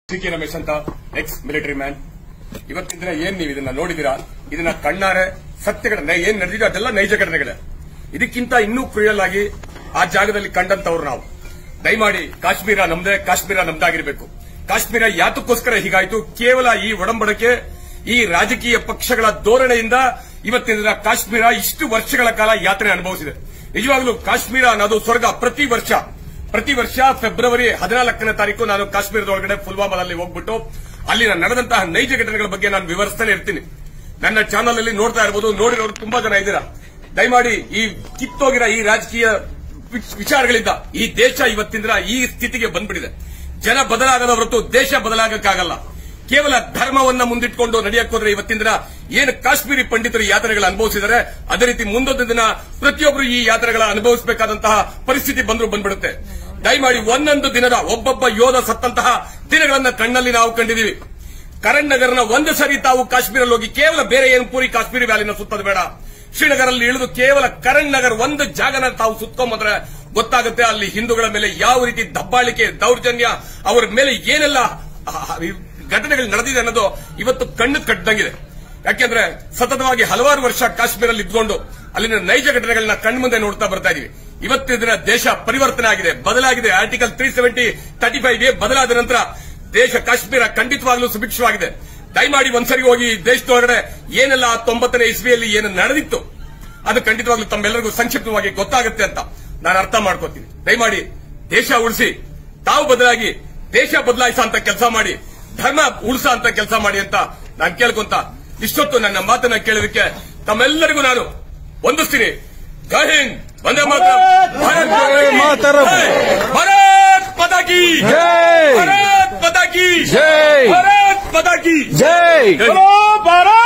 C K Ramesh ಅಂತ X military man ಇವತ್ತಿನ ದಿನ ಏನ್ ನೀವು ಇದನ್ನ ನೋಡಿದಿರಾ ಇದನ್ನ ಕಣ್ಣಾರೆ ಸತ್ಯಗಳ ನೈ- ಏನ್ ನಡೆದಿದೆ ಅದೆಲ್ಲ ನೈಜ ಘಟನೆಗಳೇ ಇದಕ್ಕಿಂತ ಇನ್ನೂ ಕ್ರಿಯಲ್ ಆಗಿ ಆ ಜಾಗದಲ್ಲಿ ಕಂಡಂತವ್ರು ನಾವು ದಯಮಾಡಿ ಕಾಶ್ಮೀರ ನಮ್ದೇ ಕಾಶ್ಮೀರ ನಮ್ದಾಗಿರ್ಬೇಕು ಕಾಶ್ಮೀರ ಯಾತಕ್ಕೋಸ್ಕರ ಹೀಗಾಯ್ತು ಕೇವಲ ಈ ಒಡಂಬಡಿಕೆ ಈ ರಾಜಕೀಯ ಪಕ್ಷಗಳ ಧೋರಣೆಯಿಂದ ಇವತ್ತಿನ ದಿನ ಕಾಶ್ಮೀರ ಇಷ್ಟು ವರ್ಷಗಳ ಕಾಲ ಯಾತ್ರೆ ಅನುಭವಿಸಿದೆ ನಿಜವಾಗ್ಲೂ ಕಾಶ್ಮೀರ ಅನ್ನೋದು ಸ್ವರ್ಗ ಪ್ರತಿ ವರ್ಷ ಪ್ರತಿ ವರ್ಷ ಫೆಬ್ರವರಿ ಹದಿನಾಲ್ಕನೇ ತಾರೀಕು ನಾನು ಕಾಶ್ಮೀರದೊಳಗಡೆ ಪುಲ್ವಾಮಾದಲ್ಲಿ ಹೋಗ್ಬಿಟ್ಟು ಅಲ್ಲಿನ ನಡೆದಂತಹ ನೈಜ ಘಟನೆಗಳ ಬಗ್ಗೆ ನಾನು ವಿವರಿಸ್ತಾನೆ ಇರ್ತೀನಿ ನನ್ನ ಚಾನಲ್ ಅಲ್ಲಿ ನೋಡ್ತಾ ಇರಬಹುದು ನೋಡಿರೋರು ತುಂಬಾ ಜನ ಇದ್ದೀರಾ ದಯಮಾಡಿ ಈ ಕಿತ್ತೋಗಿರೋ ಈ ರಾಜಕೀಯ ವಿಚ್- ವಿಚಾರಗಳಿಂದ ಈ ದೇಶ ಇವತ್ತಿನ ದಿನ ಈ ಸ್ಥಿತಿಗೆ ಬಂದ್ಬಿಟ್ಟಿದೆ ಜನ ಬದಲಾಗದ ಹೊರತು ದೇಶ ಬದಲಾಗಕ್ಕಾಗಲ್ಲ ಕೇವಲ ಧರ್ಮವನ್ನ ಮುಂದಿಟ್ಕೊಂಡು ನಡೆಯಕ್ಕೆ ಹೋದ್ರೆ ಇವತ್ತಿನ ದಿನ ಏನು ಕಾಶ್ಮೀರಿ ಪಂಡಿತರು ಈ ಯಾತ್ರೆಗಳ ಅನುಭವಿಸಿದರೆ ಅದೇ ರೀತಿ ಮುಂದೊಂದು ದಿನ ಪ್ರತಿಯೊಬ್ಬರು ಈ ಯಾತ್ರೆಗಳ ಅನುಭವಿಸಬೇಕಾದಂತಹ ಪರಿಸ್ಥಿತಿ ಬಂದರೂ ಬಂದ್ಬಿಡುತ್ತೆ ದಯಮಾಡಿ ಒಂದೊಂದು ದಿನದ ಒಬ್ಬೊಬ್ಬ ಯೋಧ ಸತ್ತಂತಹ ದಿನಗಳನ್ನ ಕಣ್ಣಲ್ಲಿ ನಾವು ಕಂಡಿದ್ದೀವಿ ಕರಣ್ ನಗರ್ನ ಒಂದು ಸರಿ ತಾವು ಕಾಶ್ಮೀರಲ್ಲಿ ಹೋಗಿ ಕೇವಲ ಬೇರೆ ಏನು ಪೂರಿ ಕಾಶ್ಮೀರಿ ವ್ಯಾಲಿನ ಸುತ್ತೋದು ಬೇಡ ಶ್ರೀನಗರಲ್ಲಿ ಇಳಿದು ಕೇವಲ ಕರಣ್ ನಗರ್ ಒಂದು ಜಾಗನ ತಾವು ಸುತ್ಕೊಂಬಂದ್ರೆ ಗೊತ್ತಾಗುತ್ತೆ ಅಲ್ಲಿ ಹಿಂದೂಗಳ ಮೇಲೆ ಯಾವ ರೀತಿ ದಬ್ಬಾಳಿಕೆ ದೌರ್ಜನ್ಯ ಅವರ ಮೇಲೆ ಏನೆಲ್ಲ ಆ, ಈ ಘಟನೆಗಳು ನಡೆದಿದೆ ಅನ್ನೋದು ಇವತ್ತು ಕಣ್ಣು ಕಟ್ಟದಂಗಿದೆ ಯಾಕೆಂದ್ರೆ ಸತತವಾಗಿ ಹಲವಾರು ವರ್ಷ ಕಾಶ್ಮೀರಲ್ಲಿ ಇದ್ಕೊಂಡು ಅಲ್ಲಿನ ನೈಜ ಘಟನೆಗಳನ್ನ ಕಣ್ಮುಂದೆ ನೋಡ್ತಾ ಬರ್ತಾ ಇದೀವಿ ಇವತ್ತಿನ ದಿನ ದೇಶ ಪರಿವರ್ತನೆ ಆಗಿದೆ ಬದಲಾಗಿದೆ article three seventy thirty five A ಬದಲಾದ ನಂತರ ದೇಶ ಕಾಶ್ಮೀರ ಖಂಡಿತವಾಗ್ಲೂ ಸುಭಿಕ್ಷವಾಗಿದೆ ದಯಮಾಡಿ ಒಂದ್ಸರಿ ಹೋಗಿ ಈ ದೇಶದೊಳಗಡೆ ಏನೆಲ್ಲ ಆ ತೊಂಬತ್ತನೇ ಇಸ್ವಿಯಲ್ಲಿ ಏನು ನಡೆದಿತ್ತು ಅದು ಖಂಡಿತವಾಗ್ಲೂ ತಮ್ಮೆಲ್ಲರಿಗೂ ಸಂಕ್ಷಿಪ್ತವಾಗಿ ಗೊತ್ತಾಗುತ್ತೆ ಅಂತ ನಾನು ಅರ್ಥ ಮಾಡ್ಕೋತೀನಿ ದಯಮಾಡಿ ದೇಶ ಉಳಿಸಿ ತಾವು ಬದಲಾಗಿ ದೇಶ ಬದಲಾಯಿಸ ಅಂತ ಕೆಲಸ ಮಾಡಿ ಧರ್ಮ ಉಳಿಸ ಅಂತ ಕೆಲಸ ಮಾಡಿ ಅಂತ ನಾನು ಕೇಳ್ಕೊಂತ ಇಷ್ಟೊತ್ತು ನನ್ನ ಮಾತನ್ನ ಕೇಳೋದಕ್ಕೆ ತಮ್ಮೆಲ್ಲರಿಗೂ ನಾನು ವಂದಿಸ್ತೀನಿ ಜೈ ಹಿಂದ್ ವಂದೇ ಮಾತರಂ. ಭಾರತ್ ಮಾತರಂ. ಜೈ. ಭಾರತ್ ಮಾತಾ ಕಿ ಜೈ. ಭಾರತ್ ಮಾತಾ ಕಿ ಜೈ. ಭಾರತ್ ಮಾತಾ ಕಿ ಜೈ ಜೈ. बोलो भारत